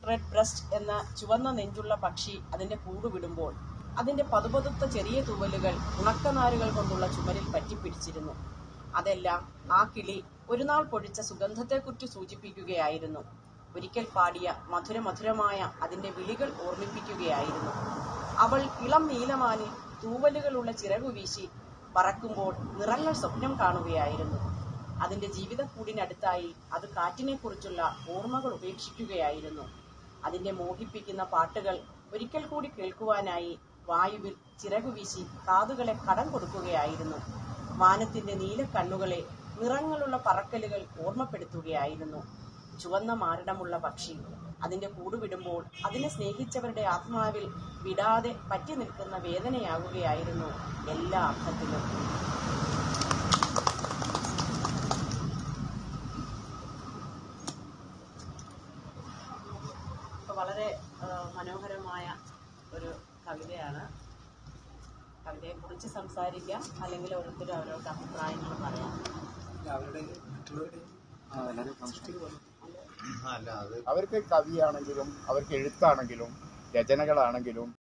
red breast എന്ന ചുവന്ന നെഞ്ചുള്ള പക്ഷി അതിന്റെ കൂട് വിടുമ്പോൾ അതിന്റെ പതുപതുത്ത ചെറിയ തൂവലുകൾ ഉണക്കനാരുകൾ കൊണ്ടുള്ള ചുമരിൽ പറ്റിപ്പിടിച്ചിരുന്നു അതെല്ലാം ആ കിളി ഒരു നാൾ പൊഴിച്ച സുഗന്ധത്തെക്കുറിച്ച് സൂചിപ്പിക്കുകയായിരുന്നു ഒരിക്കൽ പാടിയ മധുരമധുരമായ അതിന്റെ വിളികൾ ഓർമ്മിപ്പിക്കുകയായിരുന്നു അവൾ ഇളം നീലമാനിൽ തൂവലുകളുള്ള ചിറകു വീശി പറക്കുമ്പോൾ നിറങ്ങൾ സ്വപ്നം കാണുകയായിരുന്നു അതിന്റെ ജീവിതക്കൂടിനടുത്തായി അത് കാറ്റിനെക്കുറിച്ചുള്ള ഓർമ്മകൾ ഉപേക്ഷിക്കുകയായിരുന്നു അതിന്റെ മോഹിപ്പിക്കുന്ന പാട്ടുകൾ ഒരിക്കൽ കൂടി കേൾക്കുവാനായി വായുവിൽ ചിറകുവീശി കാതുകളെ കടം കൊടുക്കുകയായിരുന്നു വാനത്തിന്റെ നീല കണ്ണുകളെ നിറങ്ങളുള്ള പറക്കലുകൾ ഓർമ്മപ്പെടുത്തുകയായിരുന്നു ചുവന്ന മാരടമുള്ള പക്ഷി അതിന്റെ കൂടുവിടുമ്പോൾ അതിനെ സ്നേഹിച്ചവരുടെ ആത്മാവിൽ വിടാതെ പറ്റി നിൽക്കുന്ന വേദനയാകുകയായിരുന്നു എല്ലാ അർത്ഥത്തിലും ഇപ്പൊ വളരെ ആ, മനോഹരമായ ഒരു കവിതയാണ് കവിതയെ കുറിച്ച് സംസാരിക്കാം അല്ലെങ്കിൽ ഓരോരുത്തരും അവരവരുടെ അഭിപ്രായങ്ങൾ പറയാം അവർക്ക് കവിയാണെങ്കിലും അവർക്ക് എഴുത്താണെങ്കിലും രചനകളാണെങ്കിലും